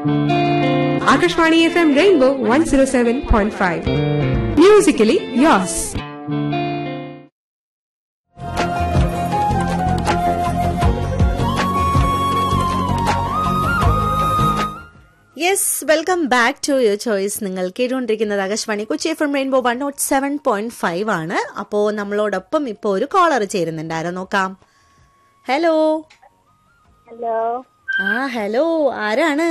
Akashvani FM Rainbow 107.5. Musically yours. Yes welcome back to your choice നിങ്ങൾ കേട്ടുകൊണ്ടിരിക്കുന്നത് Akashvani Kochi F M rainbow one nought seven point five ആണ് അപ്പോൾ നമ്മളോടൊപ്പം ഇപ്പോൾ ഒരു കോളർ ചേരുന്നുണ്ട് ആരോ നോക്കാം ഹലോ ഹലോ ആ ഹലോ ആരാണ്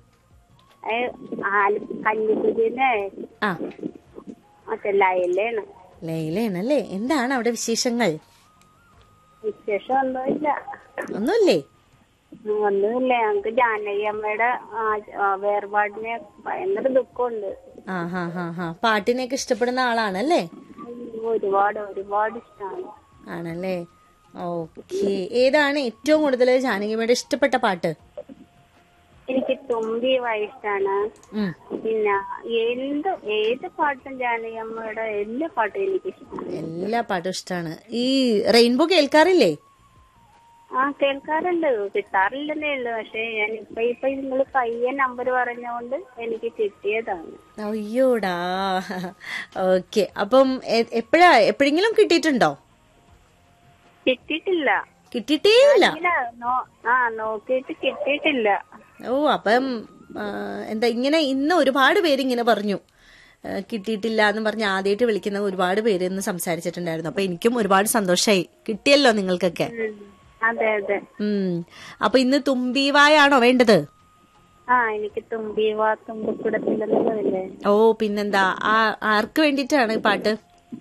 കഞ്ഞിക്കുരിനെ ആ മറ്റേ ലയലാണ് ലൈലയാണല്ലേ എന്താണ് അവിടെ വിശേഷങ്ങൾ വിശേഷം ഒന്നുമില്ല ഒന്നുമില്ലേ ഒന്നുമില്ല ഞങ്ങക്ക് ജാനകി അമ്മയുടെ ആ- ആ വേർപാടിന് ഭയങ്കര ദുഃഖമുണ്ട് ആ ഹാ ഹാ ഹാ പാട്ടിനെയൊക്കെ ഇഷ്ടപ്പെടുന്ന ആളാണല്ലേ ഒരുപാട് ഒരുപാട് ഇഷ്ടമാണ് ആണല്ലേ ഓക്കെ ഏതാണ് ഏറ്റവും കൂടുതൽ ജാനകിയമ്മയുടെ ഇഷ്ടപ്പെട്ട പാട്ട് എനിക്ക് തുമ്പി വയസ്സാണ് ഉം. പിന്നെ എന്ത് ഏത് പാട്ടും ജാനകി അമ്മയുടെ എല്ലാ പാട്ടും എനിക്ക് ഇഷ്ടമാണ് എല്ലാ പാട്ടും ഇഷ്ടമാണ് ഈ റെയിൻബോ കേൾക്കാറില്ലേ ആ കേൾക്കാറുണ്ട് കിട്ടാറില്ലെന്നേ ഉള്ളു പക്ഷെ ഞാൻ ഇപ്പൊ ഇപ്പൊ നിങ്ങൾ പയ്യെ നമ്പർ പറഞ്ഞുകൊണ്ട് എനിക്ക് കിട്ടിയതാണ് അയ്യോടാ ഓക്കെ അപ്പം എ- എപ്പോഴാ എപ്പോഴെങ്കിലും കിട്ടിയിട്ടുണ്ടോ കിട്ടിയിട്ടില്ല കിട്ടിയിട്ടേ ഇല്ല ഇല്ല, നോ- ആ നോക്കിയിട്ട് കിട്ടിയിട്ടില്ല ഓ അപ്പം ആ, എന്താ ഇങ്ങനെ ഇന്ന് ഒരുപാട് പേര് ഇങ്ങനെ പറഞ്ഞു ആ, കിട്ടിയിട്ടില്ല എന്ന് പറഞ്ഞ് ആദ്യമായിട്ട് വിളിക്കുന്ന ഒരുപാട് പേര് ഇന്ന് സംസാരിച്ചിട്ടുണ്ടായിരുന്നു അപ്പൊ എനിക്കും ഒരുപാട് സന്തോഷായി കിട്ടിയല്ലോ നിങ്ങൾക്കൊക്കെ ഉം. അതെ അതെ ഉം അപ്പൊ ഇന്ന് തുമ്പീവായാണോ വേണ്ടത് ആ എനിക്ക് തുമ്പി വാ തുമ്പിക്കുടത്തിലെന്നുള്ളതല്ലേ ഓ പിന്നെന്താ ആ ആർക്ക് വേണ്ടിയിട്ടാണ് ഈ പാട്ട്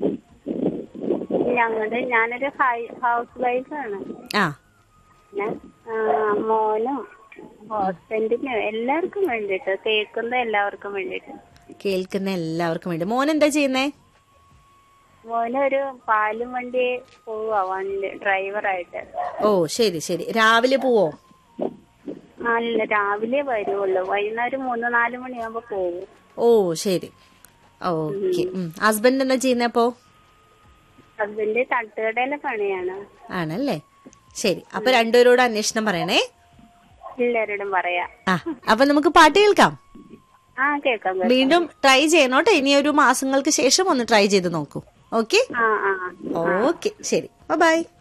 ഞങ്ങളുടെ ഞാനൊരു ഹൈ- ഹൗസ് വൈഫാണ് ആ ഞാൻ ആ, മോനും ഹസ്ബൻഡിനും എല്ലാവർക്കും വേണ്ടിയിട്ട് കേൾക്കുന്ന എല്ലാവർക്കും വേണ്ടിയിട്ട് കേൾക്കുന്ന എല്ലാവർക്കും വേണ്ടി മോൻ എന്താ ചെയ്യുന്നേ മോനൊരു പാലും വണ്ടി പോവാ വണ്ടി ഡ്രൈവറായിട്ട് ഓ ശരി ശരി രാവിലെ പോവോ അല്ല രാവിലെ വരുവുള്ളൂ വൈകുന്നേരം മൂന്ന് നാല് മണിയാകുമ്പോ പോകും ഓ ശരി ഓക്കെ ഹസ്ബൻഡ് എന്താ ചെയ്യുന്നപ്പോ ഹസ്ബൻഡ് തട്ടുകടയിലെ പണിയാണ് ആണല്ലേ ശരി അപ്പൊ രണ്ടുപേരോട് അന്വേഷണം പറയണേ എല്ലാവരോടും പറയാ ആ അപ്പൊ നമുക്ക് പാട്ട് കേൾക്കാം ആ കേൾക്കാം കേൾക്കാം. വീണ്ടും ട്രൈ ചെയ്യണോട്ടെ ഇനി ഒരു മാസങ്ങൾക്ക് ശേഷം ഒന്ന് ട്രൈ ചെയ്ത് നോക്കൂ ഓക്കെ ആ ആ ഓക്കെ ശരി ബൈ